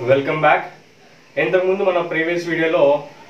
Welcome back ఇంతకుముందు మన previous వీడియోలో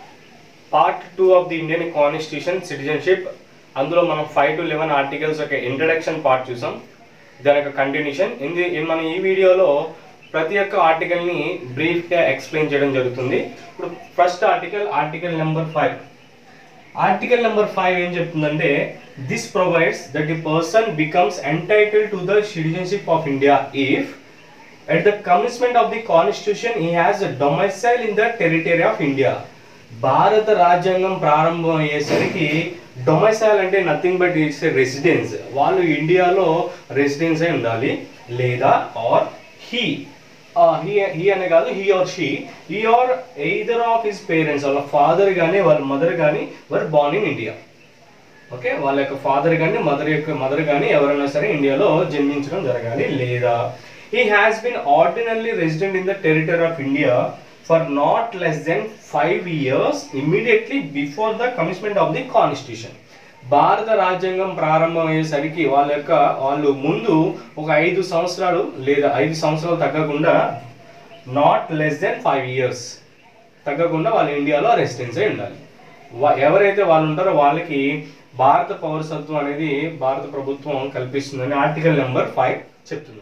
part two of the Indian constitution citizenship అందులో మనం ఫైవ్ టు లెవెన్ ఆర్టికల్స్ యొక్క ఇంట్రడక్షన్ పార్ట్ చూసాం దాని యొక్క కంటిన్యూషన్ ఇది మనం ఈ వీడియోలో ప్రతి ఒక్క ఆర్టికల్ని బ్రీఫ్గా ఎక్స్ప్లెయిన్ చేయడం జరుగుతుంది ఇప్పుడు first article article number five article number five ఏం చెప్తుందంటే this provides that the person becomes entitle to the citizenship of India if at the commitment of the constitution he has domicile in the territory of India భారత రాజ్యాంగం ప్రారంభం అయ్యేసరికి domicile అంటే nothing but it's residence వాళ్ళు ఇండియాలో residence అయి ఉండాలి లేదా ఆర్ హీ హీ హీ అనే కాదు he or she he or either of his parents వాళ్ళ ఫాదర్ కానీ వాళ్ళ మదర్ కానీ were born in India okay వాళ్ళ యొక్క ఫాదర్ కానీ మదర్ యొక్క మదర్ కానీ ఎవరైనా సరే ఇండియాలో జన్మించడం జరగాలి లేదా he has been ordinary resident in the territory of India for not less than five years immediately before the commitment of the constitution భారత రాజ్యాంగం ప్రారంభం అయ్యేసరికి వాళ్ళ యొక్క వాళ్ళు ముందు ఒక ఐదు సంవత్సరాలు లేదా ఐదు సంవత్సరాలు తగ్గకుండా not less than five years తగ్గకుండా వాళ్ళు ఇండియాలో రెసిడెన్స్ అయి ఉండాలి వా- ఎవరైతే వాళ్ళు ఉంటారో వాళ్ళకి భారత పౌరసత్వం అనేది భారత ప్రభుత్వం కల్పిస్తుందని ఆర్టికల్ నెంబర్ ఫైవ్ చెప్తుంది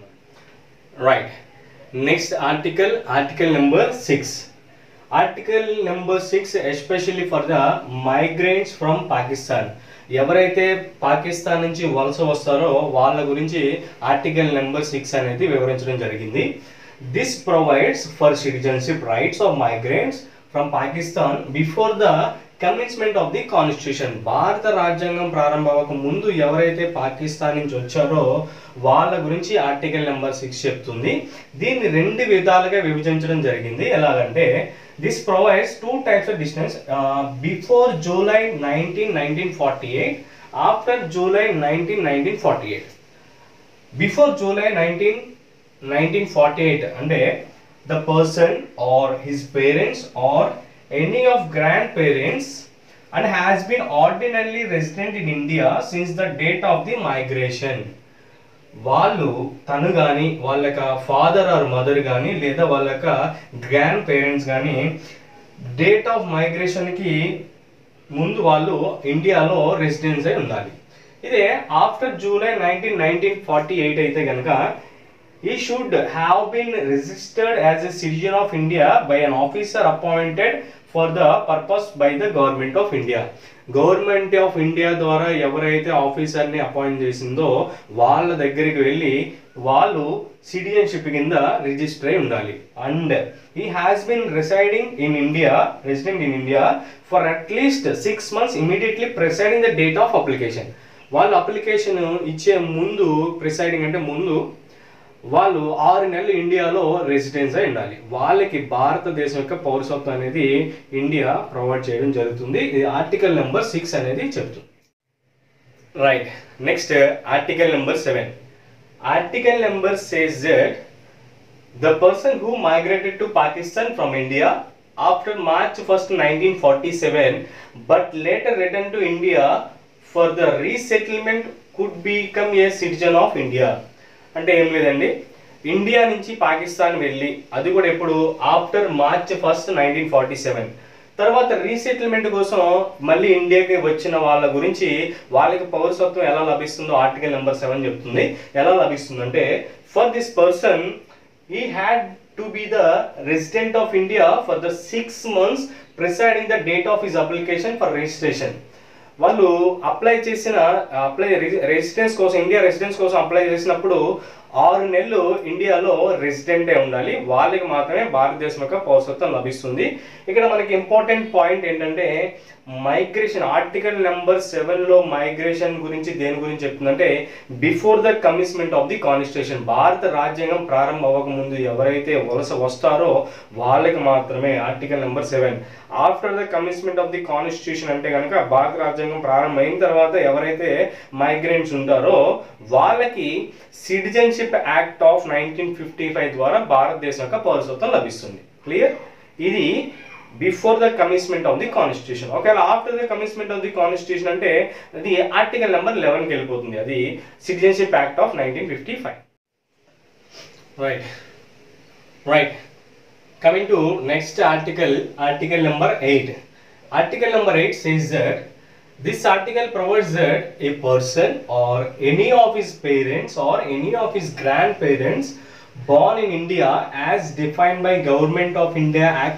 right next article article number six article number six especially for the migrants from Pakistan ఎవరైతే పాకిస్తాన్ నుంచి వలస వస్తారో వాళ్ళ గురించి ఆర్టికల్ నెంబర్ సిక్స్ అనేది వివరించడం జరిగింది this provides for citizenship rights of migrants from Pakistan before the commitment of the constitution భారత రాజ్యాంగం ప్రారంభమవక ముందు ఎవరైతే పాకిస్తాన్ నుంచి వచ్చారో వాళ్ళ గురించి ఆర్టికల్ నెంబర్ సిక్స్ చెప్తుంది దీన్ని రెండు విధాలుగా విభజించడం జరిగింది ఎలాగంటే this provides two types of distance before July nineteen nineteen forty eight after July nineteen nineteen forty eight before July nineteen nineteen forty eight అంటే the person or his parents or any of grand parents and has been ordinary resident in India since the date of the migration వాళ్ళు తను కానీ వాళ్ళ యొక్క father or mother కానీ లేదా వాళ్ళ యొక్క గ్రాండ్ పేరెంట్స్ కానీ డేట్ ఆఫ్ మైగ్రేషన్కి ముందు వాళ్ళు ఇండియాలో రెసిడెన్స్ అయి ఉండాలి ఇదే after July nineteen nineteen forty eight అయితే కనుక he should have been registered as a citizen of India by an officer appointed for the purpose by the government of India government of India ద్వారా ఎవరైతే ఆఫీసర్ని appoint చేసిందో వాళ్ళ దగ్గరికి వెళ్ళి వాళ్ళు సిటిజన్షిప్ కింద రిజిస్టర్ అయి ఉండాలి and he has been residing in India resident in India for at least six months immediately preceding the date of application వాళ్ళు అప్లికేషన్ ఇచ్చే ముందు ప్రిసైడింగ్ అంటే ముందు వాళ్ళు ఆరు నెలలు ఇండియాలో రెసిడెన్స్ అయి ఉండాలి వాళ్ళకి భారతదేశం యొక్క పౌరసత్వం అనేది ఇండియా ప్రొవైడ్ చేయడం జరుగుతుంది ఇది ఆర్టికల్ నెంబర్ సిక్స్ అనేది చెప్తుంది right next article number seven article number says that the person who migrated to Pakistan from India after March 1st 1947 but later returned to India for the resettlement could become a citizen of India అంటే ఏం లేదండి India నుంచి పాకిస్తాన్ వెళ్ళి అది కూడా ఎప్పుడు after March first nineteen forty seven తర్వాత resettlement కోసం మళ్ళీ ఇండియాకి వచ్చిన వాళ్ళ గురించి వాళ్ళకి పౌరసత్వం ఎలా లభిస్తుందో ఆర్టికల్ నెంబర్ సెవెన్ చెప్తుంది ఎలా లభిస్తుందంటే for this person he had to be the resident of India for the six months preceding the date of his application for registration. వాళ్ళు అప్లై చేసిన అప్లై రెసిడెన్స్ కోసం ఇండియా రెసిడెన్స్ కోసం apply చేసినప్పుడు ఆరు నెలలు ఇండియాలో రెసిడెంటే ఉండాలి వాళ్ళకి మాత్రమే భారతదేశం యొక్క పౌరసత్వం లభిస్తుంది ఇక్కడ మనకి ఇంపార్టెంట్ పాయింట్ ఏంటంటే మైగ్రేషన్ ఆర్టికల్ నెంబర్ సెవెన్లో మైగ్రేషన్ గురించి దేని గురించి చెప్తుందంటే before the commitment of the constitution భారత రాజ్యాంగం ప్రారంభం అవ్వక ముందు ఎవరైతే వలస వస్తారో వాళ్ళకి మాత్రమే article number seven after the commitment of the constitution అంటే కనుక భారత రాజ్యాంగం ప్రారంభం అయిన తర్వాత ఎవరైతే మైగ్రెంట్స్ ఉంటారో వాళ్ళకి citizenship act of nineteen fifty five ద్వారా భారతదేశం యొక్క పౌరసత్వం లభిస్తుంది క్లియర్ ఇది before the commitment of the constitution ఒకవేళ after the commitment of the constitution అంటే అది ఆర్టికల్ నెంబర్ లెవెన్కి వెళ్ళిపోతుంది అది citizenship act of nineteen fifty five right right coming to next article article number 8 article number 8 says that this article provides that a person or any of his parents or any of his grandparents born in india as defined by government of india act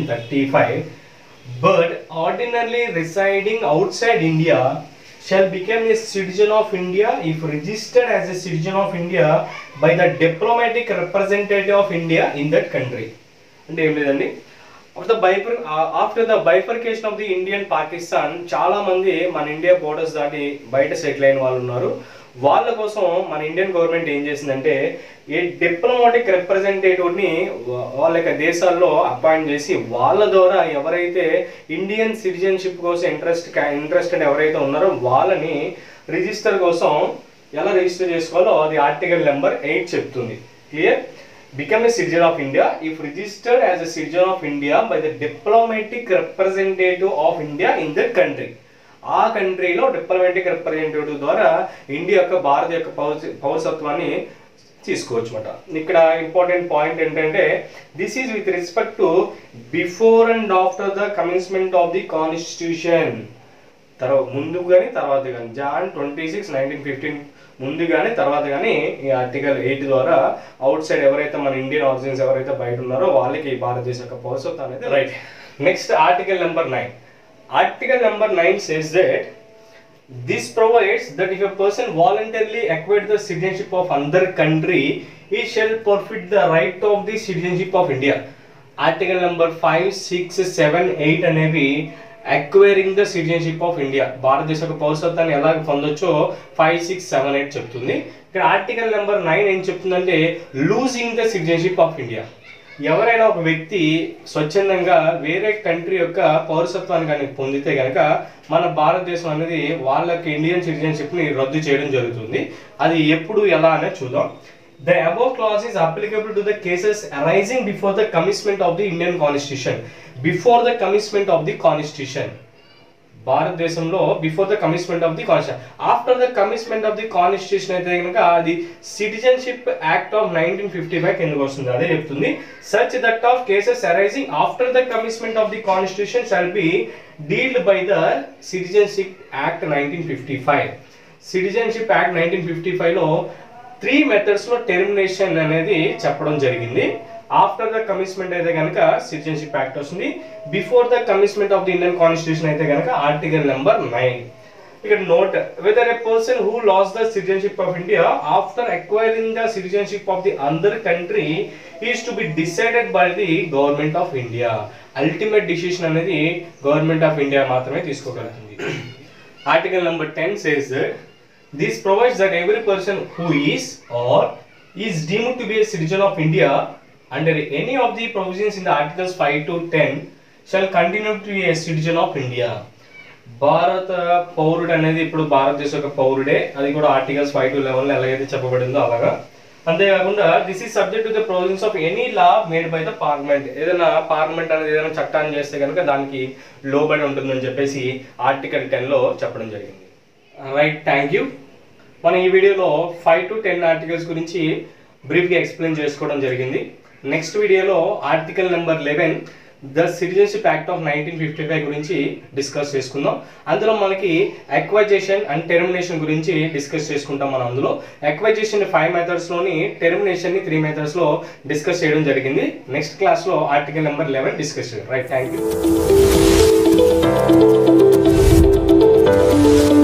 1935 but ordinarily residing outside india shall become a citizen of India if registered as a citizen of India by the diplomatic representative of India in that country. అంటే ఏం లేదండి after బైఫర్ after the bifurcation of the Indian Pakistan చాలా మంది మన India borders దాటి బయట settle అయిన వాళ్ళు ఉన్నారు వాళ్ళ కోసం మన ఇండియన్ గవర్నమెంట్ ఏం చేసిందంటే ఏ డిప్లొమాటిక్ రిప్రజెంటేటివ్ని వాళ్ళ యొక్క దేశాల్లో అపాయింట్ చేసి వాళ్ళ ద్వారా ఎవరైతే ఇండియన్ సిటిజన్షిప్ కోసం ఇంట్రెస్ట్ ఇంట్రెస్టెడ్ ఎవరైతే ఉన్నారో వాళ్ళని రిజిస్టర్ కోసం ఎలా రిజిస్టర్ చేసుకోవాలో అది ఆర్టికల్ నెంబర్ ఎయిట్ చెప్తుంది clear become a citizen of India if registered as a citizen of India by the diplomatic representative of India in that country. ఆ కంట్రీలో డిప్లొమాటిక్ రిప్రజెంటేటివ్ ద్వారా ఇండియా యొక్క భారత యొక్క పౌర పౌరసత్వాన్ని తీసుకోవచ్చు అనమాట ఇక్కడ ఇంపార్టెంట్ పాయింట్ ఏంటంటే this is with respect to before and after the commencement of the constitution తర్వాత ముందు కానీ తర్వాత కానీ Jan twenty six nineteen fifteen ముందు కానీ తర్వాత కానీ ఈ ఆర్టికల్ ఎయిట్ ద్వారా అవుట్ సైడ్ ఎవరైతే మన ఇండియన్ ఆరిజిన్స్ ఎవరైతే బయట ఉన్నారో వాళ్ళకి ఈ భారతదేశ యొక్క పౌరసత్వం అనేది right next article number nine article number nine says that This provides that if a person voluntarily acquired the citizenship of another country, he shall forfeit the right of the citizenship of India. Article number five six seven eight అనేవి acquiring the citizenship of India భారతదేశ యొక్క పౌరసత్వాన్ని ఎలా పొందొచ్చో five six seven eight చెప్తుంది ఇక్కడ article number nine ఏం చెప్తుందంటే losing the citizenship of India ఎవరైనా ఒక వ్యక్తి స్వచ్ఛందంగా వేరే కంట్రీ యొక్క పౌరసత్వాన్ని కనుక పొందితే కనుక మన భారతదేశం అనేది వాళ్ళకి ఇండియన్ సిటిజన్షిప్ని రద్దు చేయడం జరుగుతుంది అది ఎప్పుడు ఎలా అనేది చూద్దాం the above clause is applicable to the cases arising before the commitment of the Indian constitution before the commitment of the constitution భారతదేశంలో before the commitment of the constitution after the commitment of the constitution అయితే కనుక అది citizenship act of nineteen fifty five కిందకు వస్తుంది అదే చెప్తుంది such that of cases arising after the commitment of the constitution shall be dealt by the citizenship act nineteen fifty five citizenship act nineteen fifty ఫైవ్లో three మెథడ్స్లో termination అనేది చెప్పడం జరిగింది after the commitment అయితే కనుక సిటిజన్షిప్ యాక్ట్ వస్తుంది before the commitment of the Indian constitution అయితే కనుక ఆర్టికల్ నెంబర్ నైన్ ఇక్కడ note whether a person who lost the citizenship of India after acquiring the citizenship of the other country is to be decided by the government of India ultimate decision అనేది government of India మాత్రమే తీసుకోగలుగుతుంది article number ten says this provides that every person who is or is deemed to be a citizen of India under any of the provisions in the articles 5 to 10 shall continue to be a citizen of India. భారత పౌరుడు అనేది ఇప్పుడు భారతదేశ యొక్క పౌరుడే అది కూడా articles five to eleven లో ఎలాగైతే చెప్పబడిందో అలాగా అంతేకాకుండా this is subject to the provisions of any law made by the parliament ఏదైనా పార్లమెంట్ అనేది ఏదైనా చట్టాన్ని చేస్తే కనుక దానికి లోబడి ఉంటుందని చెప్పేసి ఆర్టికల్ టెన్ లో చెప్పడం జరిగింది రైట్ థ్యాంక్ యూ మనం ఈ వీడియోలో ఫైవ్ టు టెన్ ఆర్టికల్స్ గురించి బ్రీఫ్గా ఎక్స్ప్లెయిన్ చేసుకోవడం జరిగింది నెక్స్ట్ వీడియోలో article number eleven the citizenship act of nineteen fifty five గురించి డిస్కస్ చేసుకుందాం అందులో మనకి ఎక్వైజేషన్ అండ్ టెర్మినేషన్ గురించి డిస్కస్ చేసుకుంటాం మనం అందులో ఎక్వైజేషన్ ఫైవ్ మెథడ్స్లోని టెర్మినేషన్ని త్రీ మెథడ్స్లో డిస్కస్ చేయడం జరిగింది నెక్స్ట్ క్లాస్లో ఆర్టికల్ నెంబర్ లెవెన్ డిస్కస్ చేయాలి రైట్ థ్యాంక్ యూ